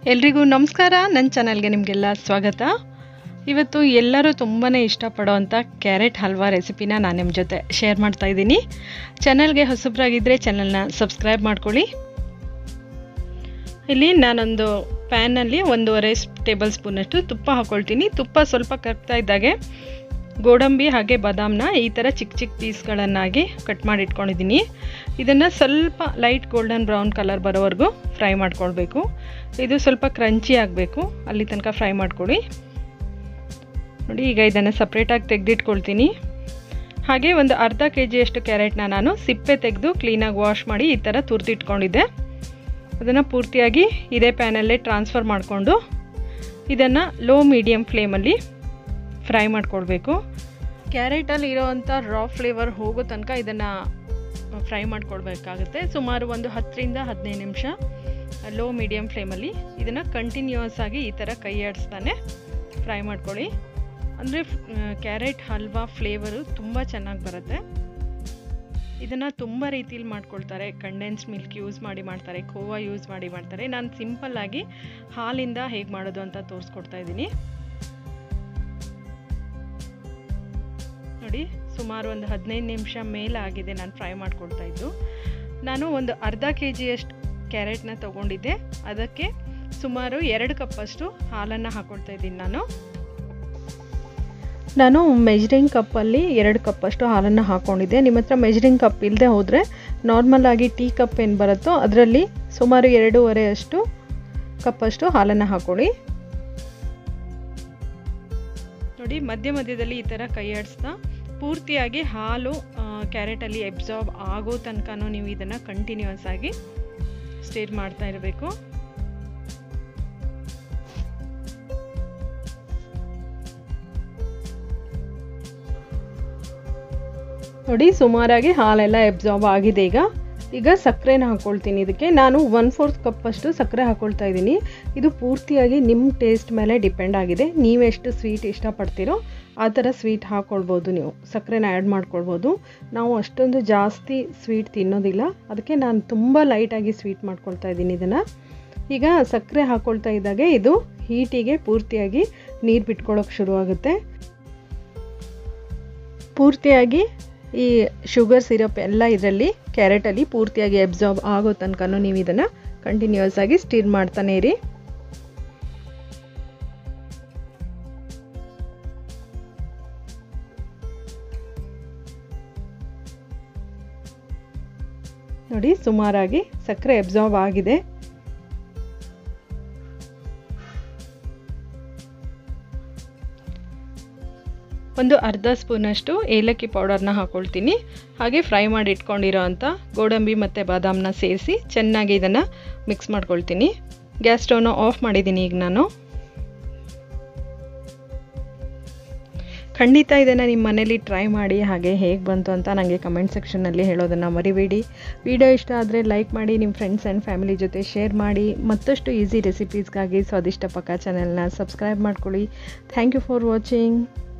ಎಲ್ರಿಗೂ ನಮಸ್ಕಾರ ನನ್ನ ಚಾನಲ್ಗೆ ನಿಮಗೆಲ್ಲ ಸ್ವಾಗತ ಇವತ್ತು ಎಲ್ಲರೂ ತುಂಬಾ ಇಷ್ಟಪಡೋವಂಥ ಕ್ಯಾರೆಟ್ ಹಲ್ವಾ ರೆಸಿಪಿನ ನಾನು ನಿಮ್ಮ ಜೊತೆ ಶೇರ್ ಮಾಡ್ತಾ ಇದ್ದೀನಿ ಚಾನಲ್ಗೆ ಹೊಸಬ್ರಾಗಿದ್ದರೆ ಚಾನಲ್ನ ಸಬ್ಸ್ಕ್ರೈಬ್ ಮಾಡ್ಕೊಳ್ಳಿ ಇಲ್ಲಿ ನಾನೊಂದು ಪ್ಯಾನಲ್ಲಿ ಒಂದೂವರೆ ಟೇಬಲ್ ಸ್ಪೂನಷ್ಟು ತುಪ್ಪ ಹಾಕ್ಕೊಳ್ತೀನಿ ತುಪ್ಪ ಸ್ವಲ್ಪ ಕರ್ಗ್ತಾ ಇದ್ದಾಗೆ ಗೋಡಂಬಿ ಹಾಗೆ ಬಾದಾಮನ್ನ ಈ ಥರ ಚಿಕ್ಕ ಚಿಕ್ಕ ಪೀಸ್ಗಳನ್ನಾಗಿ ಕಟ್ ಮಾಡಿ ಇಟ್ಕೊಂಡಿದ್ದೀನಿ ಇದನ್ನು ಸ್ವಲ್ಪ ಲೈಟ್ ಗೋಲ್ಡನ್ ಬ್ರೌನ್ ಕಲರ್ ಬರೋವರೆಗೂ ಫ್ರೈ ಮಾಡ್ಕೊಳ್ಬೇಕು ಇದು ಸ್ವಲ್ಪ ಕ್ರಂಚಿ ಆಗಬೇಕು ಅಲ್ಲಿ ತನಕ ಫ್ರೈ ಮಾಡ್ಕೊಳ್ಳಿ ನೋಡಿ ಈಗ ಇದನ್ನು ಸಪ್ರೇಟಾಗಿ ತೆಗೆದಿಟ್ಕೊಳ್ತೀನಿ ಹಾಗೆ ಒಂದು ಅರ್ಧ ಕೆ ಜಿಯಷ್ಟು ಕ್ಯಾರೆಟ್ನ ನಾನು ಸಿಪ್ಪೆ ತೆಗೆದು ಕ್ಲೀನಾಗಿ ವಾಶ್ ಮಾಡಿ ಈ ಥರ ತುರ್ದಿಟ್ಕೊಂಡಿದ್ದೆ ಅದನ್ನು ಪೂರ್ತಿಯಾಗಿ ಇದೇ ಪ್ಯಾನಲ್ಲೇ ಟ್ರಾನ್ಸ್ಫರ್ ಮಾಡಿಕೊಂಡು ಇದನ್ನು ಲೋ ಮೀಡಿಯಮ್ ಫ್ಲೇಮಲ್ಲಿ ಫ್ರೈ ಮಾಡ್ಕೊಳ್ಬೇಕು ಕ್ಯಾರೆಟಲ್ಲಿ ಇರೋವಂಥ ರಾ ಫ್ಲೇವರ್ ಹೋಗೋ ತನಕ ಇದನ್ನು ಫ್ರೈ ಮಾಡ್ಕೊಳ್ಬೇಕಾಗುತ್ತೆ ಸುಮಾರು ಒಂದು ಹತ್ತರಿಂದ ಹದಿನೈದು ನಿಮಿಷ ಲೋ ಮೀಡಿಯಮ್ ಫ್ಲೇಮಲ್ಲಿ ಇದನ್ನು ಕಂಟಿನ್ಯೂಯಸ್ ಆಗಿ ಈ ಥರ ಕೈ ಆಡಿಸ್ತಾನೆ ಫ್ರೈ ಮಾಡ್ಕೊಳ್ಳಿ ಅಂದರೆ ಕ್ಯಾರೆಟ್ ಹಲ್ವಾ ಫ್ಲೇವರು ತುಂಬ ಚೆನ್ನಾಗಿ ಬರುತ್ತೆ ಇದನ್ನು ತುಂಬ ರೀತಿಲಿ ಮಾಡ್ಕೊಳ್ತಾರೆ ಕಂಡೆನ್ಸ್ ಮಿಲ್ಕ್ ಯೂಸ್ ಮಾಡಿ ಮಾಡ್ತಾರೆ ಖೋವಾ ಯೂಸ್ ಮಾಡಿ ಮಾಡ್ತಾರೆ ನಾನು ಸಿಂಪಲ್ಲಾಗಿ ಹಾಲಿಂದ ಹೇಗೆ ಮಾಡೋದು ಅಂತ ತೋರಿಸ್ಕೊಡ್ತಾ ಇದ್ದೀನಿ ನೋಡಿ ಸುಮಾರು ಒಂದು ಹದಿನೈದು ನಿಮಿಷ ಮೇಲೆ ಆಗಿದೆ ನಾನು ಫ್ರೈ ಮಾಡ್ಕೊಳ್ತಾ ಇದ್ದು ನಾನು ಒಂದು ಅರ್ಧ ಕೆ ಜಿಯಷ್ಟು ಕ್ಯಾರೆಟ್ನ ತೊಗೊಂಡಿದ್ದೆ ಅದಕ್ಕೆ ಸುಮಾರು ಎರಡು ಕಪ್ಪಷ್ಟು ಹಾಲನ್ನು ಹಾಕ್ಕೊಳ್ತಾ ಇದ್ದೀನಿ ನಾನು ನಾನು ಮೆಜರಿಂಗ್ ಕಪ್ಪಲ್ಲಿ ಎರಡು ಕಪ್ಪಷ್ಟು ಹಾಲನ್ನು ಹಾಕ್ಕೊಂಡಿದ್ದೆ ನಿಮ್ಮ ಹತ್ರ ಮೆಜರಿಂಗ್ ಕಪ್ ಇಲ್ಲದೆ ಹೋದರೆ ನಾರ್ಮಲ್ ಆಗಿ ಟೀ ಕಪ್ ಏನು ಬರುತ್ತೋ ಅದರಲ್ಲಿ ಸುಮಾರು ಎರಡೂವರೆ ಅಷ್ಟು ಕಪ್ಪಷ್ಟು ಹಾಲನ್ನು ಹಾಕ್ಕೊಳ್ಳಿ ನೋಡಿ ಮಧ್ಯ ಮಧ್ಯದಲ್ಲಿ ಈ ಥರ ಕೈ ಆಡಿಸ್ತಾ ಪೂರ್ತಿಯಾಗಿ ಹಾಲು ಕ್ಯಾರೆಟಲ್ಲಿ ಎಬ್ಸಾರ್ಬ್ ಆಗೋ ತನಕನೂ ನೀವು ಇದನ್ನು ಕಂಟಿನ್ಯೂಸ್ ಆಗಿ ಸ್ಟೇರ್ ಮಾಡ್ತಾ ಇರಬೇಕು ನೋಡಿ ಸುಮಾರಾಗಿ ಹಾಲೆಲ್ಲ ಎಬ್ಸಾರ್ಬ್ ಆಗಿದೆ ಈಗ ಈಗ ಸಕ್ಕರೆನ ಹಾಕ್ಕೊಳ್ತೀನಿ ಇದಕ್ಕೆ ನಾನು ಒನ್ ಫೋರ್ತ್ ಕಪ್ಪಷ್ಟು ಸಕ್ಕರೆ ಹಾಕ್ಕೊಳ್ತಾ ಇದ್ದೀನಿ ಇದು ಪೂರ್ತಿಯಾಗಿ ನಿಮ್ಮ ಟೇಸ್ಟ್ ಮೇಲೆ ಡಿಪೆಂಡ್ ಆಗಿದೆ ನೀವೆಷ್ಟು ಸ್ವೀಟ್ ಇಷ್ಟಪಡ್ತೀರೋ ಆ ಥರ ಸ್ವೀಟ್ ಹಾಕ್ಕೊಳ್ಬೋದು ನೀವು ಸಕ್ಕರೆನ ಆ್ಯಡ್ ಮಾಡ್ಕೊಳ್ಬೋದು ನಾವು ಅಷ್ಟೊಂದು ಜಾಸ್ತಿ ಸ್ವೀಟ್ ತಿನ್ನೋದಿಲ್ಲ ಅದಕ್ಕೆ ನಾನು ತುಂಬ ಲೈಟಾಗಿ ಸ್ವೀಟ್ ಮಾಡ್ಕೊಳ್ತಾ ಇದ್ದೀನಿ ಇದನ್ನು ಈಗ ಸಕ್ಕರೆ ಹಾಕ್ಕೊಳ್ತಾ ಇದ್ದಾಗೆ ಇದು ಹೀಟಿಗೆ ಪೂರ್ತಿಯಾಗಿ ನೀರು ಬಿಟ್ಕೊಳ್ಳೋಕೆ ಶುರುವಾಗುತ್ತೆ ಪೂರ್ತಿಯಾಗಿ ಈ ಶುಗರ್ ಸಿರಪ್ ಎಲ್ಲ ಇದರಲ್ಲಿ ಕ್ಯಾರೆಟಲ್ಲಿ ಪೂರ್ತಿಯಾಗಿ ಅಬ್ಸಾರ್ಬ್ ಆಗೋ ತನಕನೂ ನೀವು ಇದನ್ನು ಕಂಟಿನ್ಯೂಸ್ ಆಗಿ ಸ್ಟೀರ್ ಮಾಡ್ತಾನೆ ಇರಿ ನೋಡಿ ಸುಮಾರಾಗಿ ಸಕ್ಕರೆ ಅಬ್ಸಾರ್ಬ್ ಆಗಿದೆ ಒಂದು ಅರ್ಧ ಸ್ಪೂನಷ್ಟು ಏಲಕ್ಕಿ ಪೌಡರ್ನ ಹಾಕ್ಕೊಳ್ತೀನಿ ಹಾಗೆ ಫ್ರೈ ಮಾಡಿ ಇಟ್ಕೊಂಡಿರೋ ಅಂಥ ಗೋಡಂಬಿ ಮತ್ತು ಬಾದಾಮನ್ನ ಸೇರಿಸಿ ಚೆನ್ನಾಗಿ ಇದನ್ನು ಮಿಕ್ಸ್ ಮಾಡ್ಕೊಳ್ತೀನಿ ಗ್ಯಾಸ್ ಸ್ಟವ್ನ ಆಫ್ ಮಾಡಿದ್ದೀನಿ ಈಗ ನಾನು ಖಂಡಿತ ಇದನ್ನು ನಿಮ್ಮ ಮನೇಲಿ ಟ್ರೈ ಮಾಡಿ ಹಾಗೆ ಹೇಗೆ ಬಂತು ಅಂತ ನನಗೆ ಕಮೆಂಟ್ ಸೆಕ್ಷನಲ್ಲಿ ಹೇಳೋದನ್ನು ಮರಿಬೇಡಿ ವಿಡಿಯೋ ಇಷ್ಟ ಆದರೆ ಲೈಕ್ ಮಾಡಿ ನಿಮ್ಮ ಫ್ರೆಂಡ್ಸ್ ಆ್ಯಂಡ್ ಫ್ಯಾಮಿಲಿ ಜೊತೆ ಶೇರ್ ಮಾಡಿ ಮತ್ತಷ್ಟು ಈಸಿ ರೆಸಿಪೀಸ್ಗಾಗಿ ಸ್ವಾದಿಷ್ಟ ಪಕ್ಕ ಚಾನೆಲ್ನ ಸಬ್ಸ್ಕ್ರೈಬ್ ಮಾಡ್ಕೊಳ್ಳಿ ಥ್ಯಾಂಕ್ ಯು ಫಾರ್ ವಾಚಿಂಗ್